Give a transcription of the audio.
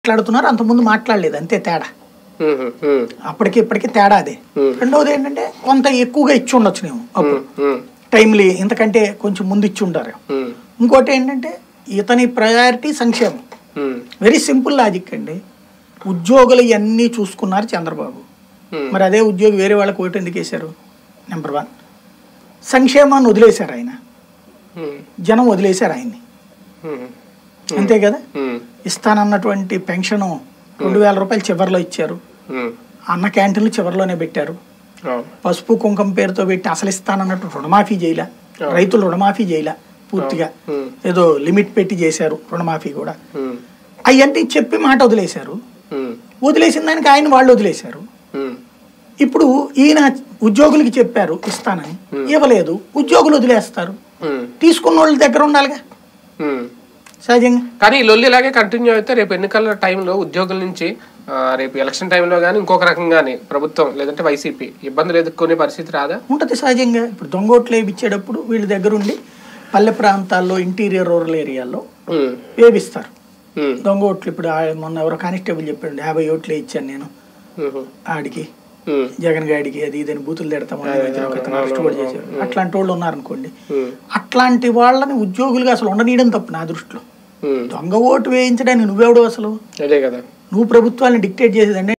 మాట్లాడుతున్నారు అంతకుముందు మాట్లాడలేదు అంతే తేడా ఉమ్, ఉమ్, అప్పటికి ఇప్పటికి తేడా అదే Hmm. రెండవది ఏంటంటే కొంత ఎక్కువగా ఇచ్చి ఉండొచ్చు నేను అప్పుడు ఉమ్, టైంలీ ఇంతకంటే కొంచెం ముందు ఇచ్చి ఉంటారు ఉమ్, ఇంకోటి ఏంటంటే ఇతని ప్రయారిటీ సంక్షేమం ఉమ్, వెరీ సింపుల్ లాజిక్ అండి ఉద్యోగులు ఇవన్నీ చూసుకున్నారు చంద్రబాబు ఉమ్, మరి అదే ఉద్యోగి వేరే వాళ్ళకి ఓటు ఎందుకు వేశారు నెంబర్ వన్ సంక్షేమాన్ని వదిలేశారు ఆయన ఉమ్, జనం వదిలేశారు ఆయన్ని ఉమ్, అంతే కదా ఉమ్, ఇస్తానన్నటువంటి పెన్షను రెండు వేల రూపాయలు చివరిలో ఇచ్చారు ఉమ్, అన్న క్యాంటీన్లు చివరిలోనే పెట్టారు అవును. పసుపు కుంకుమ పేరుతో పెట్టి అసలు ఇస్తానన్నట్టు రుణమాఫీ చేయలే రైతులు రుణమాఫీ చేయలే పూర్తిగా ఉమ్, ఏదో లిమిట్ పెట్టి చేశారు రుణమాఫీ కూడా ఉమ్, అవన్నీ చెప్పి మాట వదిలేశారు ఉమ్, వదిలేసిన దానికి ఆయన వాళ్ళు వదిలేశారు ఉమ్, ఇప్పుడు ఈయన ఉద్యోగులకి చెప్పారు ఇస్తానని ఇవ్వలేదు ఉద్యోగులు వదిలేస్తారు ఉమ్, తీసుకున్న వాళ్ళ దగ్గర ఉండాలిగా ఉమ్. సహజంగా కానీ ఈ లొల్లి ఇలాగే కంటిన్యూ అయితే రేపు ఎన్నికల టైంలో ఉద్యోగుల నుంచి ఆ, రేపు ఎలక్షన్ టైంలో కానీ ఇంకొక రకంగాని ప్రభుత్వం లేదంటే వైసీపీ ఇబ్బందులు ఎదుర్కొనే పరిస్థితి రాదా ఉంటుంది సహజంగా ఇప్పుడు దొంగోట్లు వేయించేటప్పుడు వీళ్ళ దగ్గర ఉండి పల్లె ప్రాంతాల్లో ఇంటీరియర్ రూరల్ ఏరియాల్లో ఉమ్, వేపిస్తారు ఉమ్, దొంగ ఓట్లు ఇప్పుడు ఆ- మొన్న ఎవరో కానిస్టేబుల్ చెప్పాడు యాభై ఓట్లే ఇచ్చాను నేను ఉమ్, ఆడికి ఉమ్, జగన్ గాడికి అది ఇదని బూతులు తిడతాం అరెస్ట్ కూడా చేశారు అట్లాంటి వాళ్ళు ఉన్నారనుకోండి ఉమ్, అట్లాంటి వాళ్ళని ఉద్యోగులుగా అసలు ఉండనీయడం తప్పు నా దృష్టిలో ఉమ్. దొంగ ఓటు వేయించడానికి నువ్వెవడు అసలు అదే కదా నువ్వు ప్రభుత్వాన్ని డిక్టేట్ చేసేదండి